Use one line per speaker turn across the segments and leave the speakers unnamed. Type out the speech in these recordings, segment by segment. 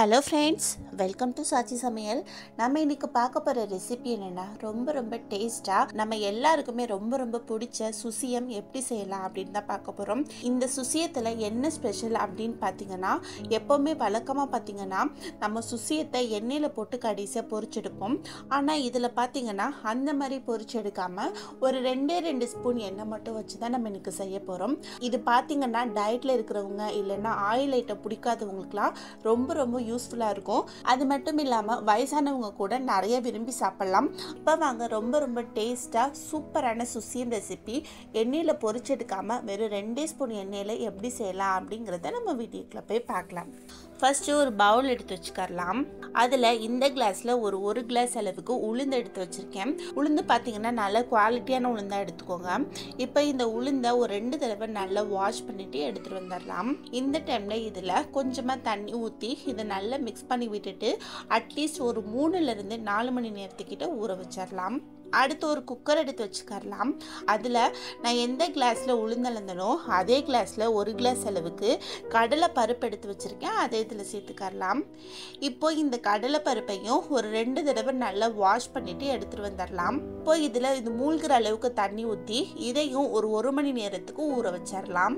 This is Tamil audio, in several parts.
ஹலோ ஃப்ரெண்ட்ஸ் வெல்கம் டு சாச்சி சமையல் நம்ம இன்னைக்கு பார்க்க போகிற ரெசிபி என்னென்னா ரொம்ப ரொம்ப டேஸ்ட்டாக நம்ம எல்லாருக்குமே ரொம்ப ரொம்ப பிடிச்ச சுசியம் எப்படி செய்யலாம் அப்படின்னு தான் பார்க்க போகிறோம் இந்த சுசியத்தில் என்ன ஸ்பெஷல் அப்படின்னு பார்த்தீங்கன்னா எப்போவுமே வழக்கமாக பார்த்தீங்கன்னா நம்ம சுசியத்தை எண்ணெயில் போட்டு கடைசியாக பொரிச்செடுப்போம் ஆனால் இதில் பார்த்தீங்கன்னா அந்த மாதிரி பொரிச்செடுக்காமல் ஒரு ரெண்டே ரெண்டு ஸ்பூன் எண்ணெய் மட்டும் வச்சு தான் நம்ம இன்னைக்கு செய்ய போகிறோம் இது பார்த்தீங்கன்னா டயட்டில் இருக்கிறவங்க இல்லைன்னா ஆயில் ஐட்டம் பிடிக்காதவங்களுக்குலாம் ரொம்ப ரொம்ப யூஸ்ஃபுல்லாக இருக்கும் அது மட்டும் இல்லாமல் வயசானவங்க கூட நிறைய விரும்பி சாப்பிட்லாம் இப்போ வாங்க ரொம்ப ரொம்ப டேஸ்ட்டாக சூப்பரான சுசியம் ரெசிபி எண்ணெயில் பொரிச்செடுக்காமல் வெறும் ரெண்டே ஸ்பூன் எண்ணெயில் எப்படி செய்யலாம் அப்படிங்கிறத நம்ம வீடியோக்குள்ள போய் பார்க்கலாம் ஃபஸ்ட்டு ஒரு பவுல் எடுத்து வச்சுக்கரலாம் அதில் இந்த கிளாஸில் ஒரு ஒரு கிளாஸ் அளவுக்கு உளுந்து எடுத்து வச்சுருக்கேன் உளுந்து பார்த்தீங்கன்னா நல்ல குவாலிட்டியான உளுந்தாக எடுத்துக்கோங்க இப்போ இந்த உளுந்தை ஒரு ரெண்டு தடவை நல்லா வாஷ் பண்ணிவிட்டு எடுத்துகிட்டு வந்துடலாம் இந்த டைமில் இதில் கொஞ்சமாக தண்ணி ஊற்றி இதை நல்லா மிக்ஸ் பண்ணி விட்டுட்டு அட்லீஸ்ட் ஒரு மூணுலேருந்து நாலு மணி நேரத்துக்கிட்ட ஊற வச்சிடலாம் அடுத்து ஒரு குக்கர் எடுத்து வச்சுக்கரலாம் அதில் நான் எந்த கிளாஸில் உளுந்தளந்தனோ அதே கிளாஸில் ஒரு கிளாஸ் அளவுக்கு கடலை பருப்பு எடுத்து வச்சுருக்கேன் அதை இதில் சேர்த்துக்கரலாம் இப்போ இந்த கடலை பருப்பையும் ஒரு ரெண்டு தடவை நல்லா வாஷ் பண்ணிவிட்டு எடுத்துகிட்டு வந்துடலாம் இப்போ இதில் இது மூழ்கிற அளவுக்கு தண்ணி ஊற்றி இதையும் ஒரு ஒரு மணி நேரத்துக்கு ஊற வச்சிடலாம்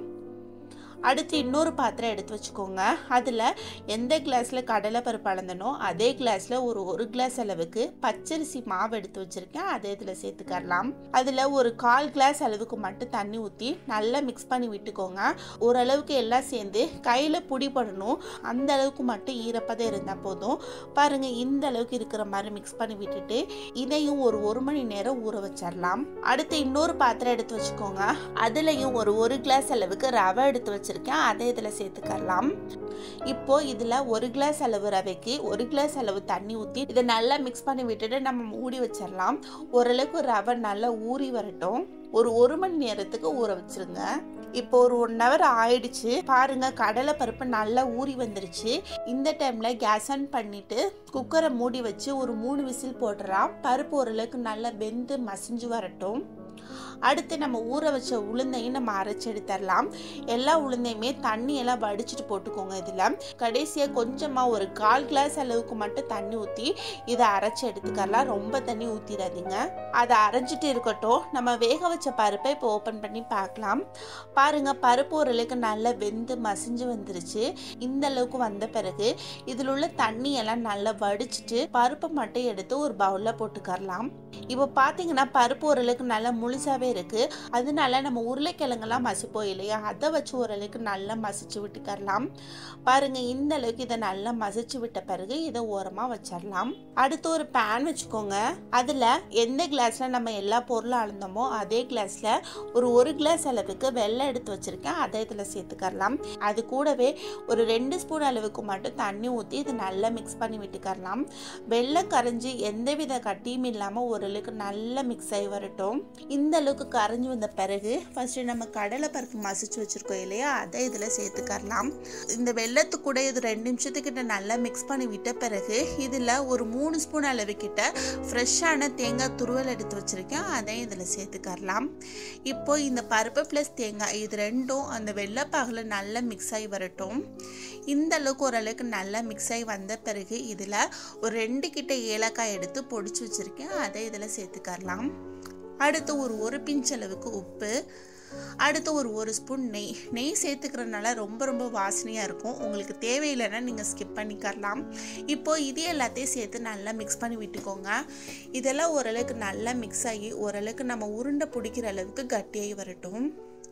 அடுத்து இன்னொரு பாத்திரம் எடுத்து வச்சுக்கோங்க அதில் எந்த கிளாஸில் கடலை பருப்பு அளந்தனோ அதே கிளாஸில் ஒரு ஒரு கிளாஸ் அளவுக்கு பச்சரிசி மாவு எடுத்து வச்சுருக்கேன் அதை இதில் சேர்த்துக்கரலாம் அதில் ஒரு கால் கிளாஸ் அளவுக்கு மட்டும் தண்ணி ஊற்றி நல்லா மிக்ஸ் பண்ணி விட்டுக்கோங்க ஓரளவுக்கு எல்லாம் சேர்ந்து கையில் புடி பண்ணணும் அந்த அளவுக்கு மட்டும் ஈரப்பதம் இருந்தால் போதும் பாருங்கள் இந்த அளவுக்கு இருக்கிற மாதிரி மிக்ஸ் பண்ணி விட்டுட்டு இதையும் ஒரு ஒரு மணி நேரம் ஊற வச்சிடலாம் அடுத்து இன்னொரு பாத்திரம் எடுத்து வச்சுக்கோங்க அதுலேயும் ஒரு ஒரு கிளாஸ் அளவுக்கு ரவை எடுத்து வச்சு வச்சுருக்கேன் அதை இதில் சேர்த்துக்கலாம் இப்போ இதில் ஒரு கிளாஸ் அளவு ரவைக்கு ஒரு கிளாஸ் அளவு தண்ணி ஊற்றி இதை நல்லா மிக்ஸ் பண்ணி விட்டுட்டு நம்ம மூடி வச்சிடலாம் ஓரளவுக்கு ரவை நல்லா ஊறி வரட்டும் ஒரு ஒரு மணி நேரத்துக்கு ஊற வச்சிருங்க இப்போ ஒரு ஒன் ஹவர் ஆயிடுச்சு பாருங்க கடலை பருப்பு நல்லா ஊறி வந்துருச்சு இந்த டைம்ல கேஸ் ஆன் பண்ணிட்டு குக்கரை மூடி வச்சு ஒரு மூணு விசில் போட்டுறலாம் பருப்பு ஓரளவுக்கு நல்லா வெந்து மசிஞ்சு வரட்டும் அடுத்து நம்ம ஊற வச்ச உளுந்தையும் நம்ம அரைச்சி எடுத்துடலாம் எல்லா உளுந்தையுமே தண்ணி எல்லாம் வடிச்சிட்டு போட்டுக்கோங்க இதில் கடைசியாக கொஞ்சமாக ஒரு கால் கிளாஸ் அளவுக்கு மட்டும் தண்ணி ஊற்றி இதை அரைச்சி எடுத்துக்கலாம் ரொம்ப தண்ணி ஊற்றிடாதீங்க அதை அரைச்சிட்டு இருக்கட்டும் நம்ம வேக வச்ச பருப்பை இப்போ ஓப்பன் பண்ணி பார்க்கலாம் பாருங்கள் பருப்பு ஓரளவுக்கு நல்லா வெந்து மசிஞ்சு வந்துருச்சு இந்த அளவுக்கு வந்த பிறகு இதில் உள்ள தண்ணி எல்லாம் நல்லா வடிச்சிட்டு பருப்பை மட்டும் எடுத்து ஒரு பவுலில் போட்டுக்கரலாம் இப்போ பார்த்தீங்கன்னா பருப்பு ஓரளவுக்கு நல்லா முழுசாகவே இருக்குது அதனால நம்ம உருளைக்கிழங்கெல்லாம் மசிப்போம் இல்லையா அதை வச்சு ஓரளவுக்கு நல்லா மசிச்சு விட்டுக்கரலாம் பாருங்கள் இந்த அளவுக்கு இதை நல்லா மசிச்சு விட்ட பிறகு இதை ஓரமாக வச்சிடலாம் அடுத்து ஒரு பேன் வச்சுக்கோங்க அதில் எந்த கிளாஸில் நம்ம எல்லா பொருளும் அளந்தோமோ அதே கிளாஸில் ஒரு ஒரு கிளாஸ் அளவுக்கு வெள்ளை எடுத்து வச்சுருக்கேன் அதை இதில் சேர்த்துக்கரலாம் அது கூடவே ஒரு ரெண்டு ஸ்பூன் அளவுக்கு மட்டும் தண்ணி ஊற்றி இது நல்லா மிக்ஸ் பண்ணி விட்டுக்கரலாம் வெள்ளை கரைஞ்சி எந்தவித கட்டியும் இல்லாமல் ஓரளவுக்கு நல்லா மிக்ஸ் ஆகி வரட்டும் இந்த அளவுக்கு கரைஞ்சி வந்த பிறகு ஃபஸ்ட்டு நம்ம கடலை பருப்பு மசிச்சு வச்சுருக்கோம் இல்லையா அதை இதில் சேர்த்துக்கரலாம் இந்த வெள்ளத்து கூட இது ரெண்டு நிமிஷத்துக்கிட்ட நல்லா மிக்ஸ் பண்ணி விட்ட பிறகு இதில் ஒரு மூணு ஸ்பூன் அளவு கிட்ட ஃப்ரெஷ்ஷான தேங்காய் துருவல் எடுத்து வச்சுருக்கேன் அதையும் இதில் சேர்த்துக்கரலாம் இப்போ இந்த பருப்பு ப்ளஸ் தேங்காய் இது ரெண்டும் அந்த வெள்ளைப்பாகில் நல்லா மிக்ஸ் ஆகி வரட்டும் இந்த அளவுக்கு ஓரளவுக்கு நல்லா மிக்ஸ் ஆகி வந்த பிறகு இதில் ஒரு ரெண்டு கிட்ட ஏலக்காய் எடுத்து பொடிச்சு வச்சுருக்கேன் அதை இதில் சேர்த்துக்கரலாம் அடுத்து ஒரு ஒரு பிஞ்ச் அளவுக்கு உப்பு அடுத்து ஒரு ஒரு ஸ்பூன் நெய் நெய் சேர்த்துக்கிறதுனால ரொம்ப ரொம்ப வாசனையாக இருக்கும் உங்களுக்கு தேவையில்லைன்னா நீங்கள் ஸ்கிப் பண்ணிக்கரலாம் இப்போது இது எல்லாத்தையும் சேர்த்து நல்லா மிக்ஸ் பண்ணி விட்டுக்கோங்க இதெல்லாம் ஓரளவுக்கு நல்லா மிக்ஸ் ஆகி ஓரளவுக்கு நம்ம உருண்டை பிடிக்கிற அளவுக்கு கட்டியாகி வரட்டும்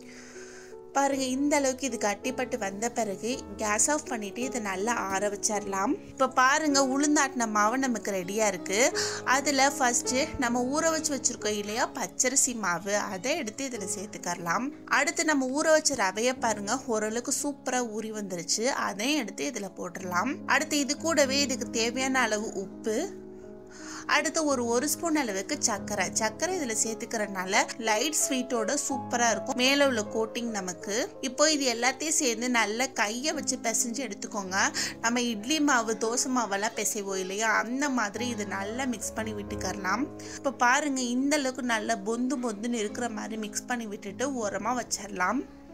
பாருங்கள் இந்த அளவுக்கு இது கட்டிப்பட்டு வந்த பிறகு கேஸ் ஆஃப் பண்ணிவிட்டு இதை நல்லா ஆற வச்சிடலாம் இப்போ பாருங்கள் உளுந்தாட்டின மாவு நமக்கு ரெடியாக இருக்குது அதில் ஃபஸ்ட்டு நம்ம ஊற வச்சு வச்சுருக்கோம் இல்லையா பச்சரிசி மாவு அதை எடுத்து இதில் சேர்த்துக்கரலாம் அடுத்து நம்ம ஊற வச்ச ரவையை பாருங்கள் ஓரளவுக்கு சூப்பராக ஊறி வந்துருச்சு அதையும் எடுத்து இதில் போட்டுடலாம் அடுத்து இது கூடவே இதுக்கு தேவையான அளவு உப்பு அடுத்து ஒரு ஒரு ஸ்பூன் அளவுக்கு சர்க்கரை சர்க்கரை இதில் சேர்த்துக்கிறதுனால லைட் ஸ்வீட்டோட சூப்பராக இருக்கும் மேலே உள்ள கோட்டிங் நமக்கு இப்போ இது எல்லாத்தையும் சேர்ந்து நல்லா கையை வச்சு பிசைஞ்சு எடுத்துக்கோங்க நம்ம இட்லி மாவு தோசை மாவெல்லாம் பிசைவோம் இல்லையா அந்த மாதிரி இது நல்லா மிக்ஸ் பண்ணி விட்டுக்கரலாம் இப்போ பாருங்கள் இந்த அளவுக்கு நல்லா பொந்து பொந்துன்னு இருக்கிற மாதிரி மிக்ஸ் பண்ணி விட்டுட்டு ஓரமாக வச்சிடலாம்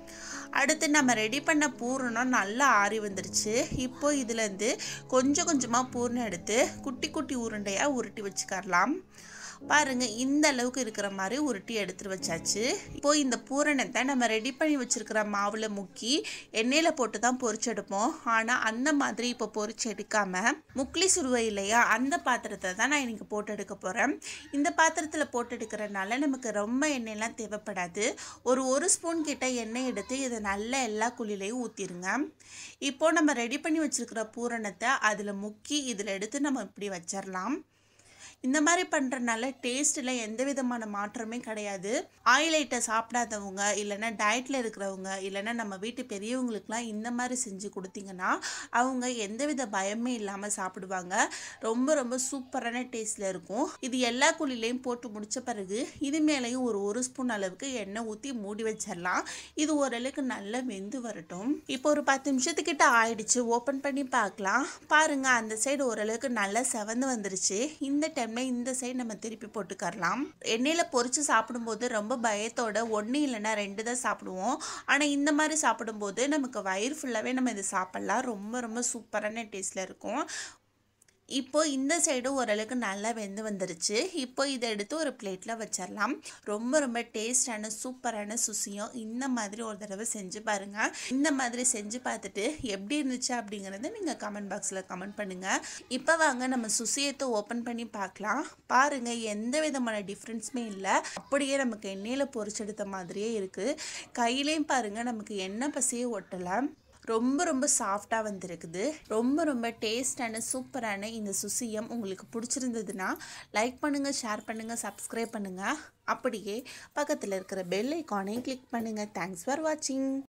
அடுத்து நம்ம ரெடி பண்ண பூரணம் நல்லா ஆறி வந்துருச்சு இப்போ இதுலேருந்து கொஞ்சம் கொஞ்சமாக பூரணம் எடுத்து குட்டி குட்டி உருண்டையாக உருட்டி வச்சுக்கரலாம் பாருங்க இந்த அளவுக்கு இருக்கிற மாதிரி உருட்டி எடுத்துட்டு வச்சாச்சு இப்போ இந்த பூரணத்தை நம்ம ரெடி பண்ணி வச்சிருக்கிற மாவுல முக்கி எண்ணெயில போட்டு தான் பொரிச்செடுப்போம் ஆனா அந்த மாதிரி இப்போ பொரிச்சு எடுக்காம முக்லி சுருவை இல்லையா அந்த பாத்திரத்தை தான் நான் இன்னைக்கு போட்டு எடுக்க போறேன் இந்த பாத்திரத்துல போட்டு எடுக்கிறனால நமக்கு ரொம்ப எண்ணெயெல்லாம் தேவைப்படாது ஒரு ஒரு ஸ்பூன் கிட்ட எண்ணெய் எடுத்து இதை நல்லா எல்லா குழிலையும் ஊற்றிடுங்க இப்போ நம்ம ரெடி பண்ணி வச்சிருக்கிற பூரணத்தை அதில் முக்கி இதில் எடுத்து நம்ம இப்படி வச்சிடலாம் இந்த மாதிரி பண்ணுறனால டேஸ்ட்டில் எந்த விதமான மாற்றமே கிடையாது ஆயில் ஐட்டம் சாப்பிடாதவங்க இல்லைன்னா டயட்டில் இருக்கிறவங்க இல்லைன்னா நம்ம வீட்டு பெரியவங்களுக்குலாம் இந்த மாதிரி செஞ்சு கொடுத்தீங்கன்னா அவங்க எந்தவித பயமே இல்லாமல் சாப்பிடுவாங்க ரொம்ப ரொம்ப சூப்பரான டேஸ்ட்டில் இருக்கும் இது எல்லா குழிலையும் போட்டு முடித்த பிறகு இது மேலேயும் ஒரு ஒரு ஸ்பூன் அளவுக்கு எண்ணெய் ஊற்றி மூடி வச்சிடலாம் இது ஓரளவுக்கு நல்லா வெந்து வரட்டும் இப்போ ஒரு பத்து நிமிஷத்துக்கிட்ட ஆயிடுச்சு ஓப்பன் பண்ணி பார்க்கலாம் பாருங்க அந்த சைடு ஓரளவுக்கு நல்லா செவந்து வந்துருச்சு இந்த டைம்ல இந்த சைடு நம்ம திருப்பி போட்டுக்கரலாம் எண்ணெயில் பொரிச்சு சாப்பிடும்போது ரொம்ப பயத்தோட ஒன்று இல்லைன்னா ரெண்டு தான் சாப்பிடுவோம் ஆனால் இந்த மாதிரி சாப்பிடும்போது நமக்கு வயிறு ஃபுல்லாகவே நம்ம இது சாப்பிட்லாம் ரொம்ப ரொம்ப சூப்பரான டேஸ்ட்டில் இருக்கும் இப்போ இந்த சைடும் ஓரளவுக்கு நல்லா வெந்து வந்துருச்சு இப்போ இதை எடுத்து ஒரு பிளேட்டில் வச்சிடலாம் ரொம்ப ரொம்ப டேஸ்டான சூப்பரான சுசியும் இந்த மாதிரி ஒரு தடவை செஞ்சு பாருங்கள் இந்த மாதிரி செஞ்சு பார்த்துட்டு எப்படி இருந்துச்சு அப்படிங்கிறத நீங்கள் கமெண்ட் பாக்ஸில் கமெண்ட் பண்ணுங்கள் இப்போ வாங்க நம்ம சுசியத்தை ஓப்பன் பண்ணி பார்க்கலாம் பாருங்கள் எந்த விதமான டிஃப்ரென்ஸுமே இல்லை அப்படியே நமக்கு எண்ணெயில் பொரிச்செடுத்த மாதிரியே இருக்குது கையிலையும் பாருங்கள் நமக்கு எண்ணெய் பசியே ஒட்டலை ரொம்ப ரொம்ப சாஃப்டாக வந்திருக்குது ரொம்ப ரொம்ப டேஸ்டான சூப்பரான இந்த சுசியம் உங்களுக்கு பிடிச்சிருந்ததுன்னா லைக் பண்ணுங்கள் ஷேர் பண்ணுங்கள் சப்ஸ்கிரைப் பண்ணுங்கள் அப்படியே பக்கத்தில் இருக்கிற பெல் ஐக்கானையும் கிளிக் பண்ணுங்கள் தேங்க்ஸ் ஃபார் வாட்சிங்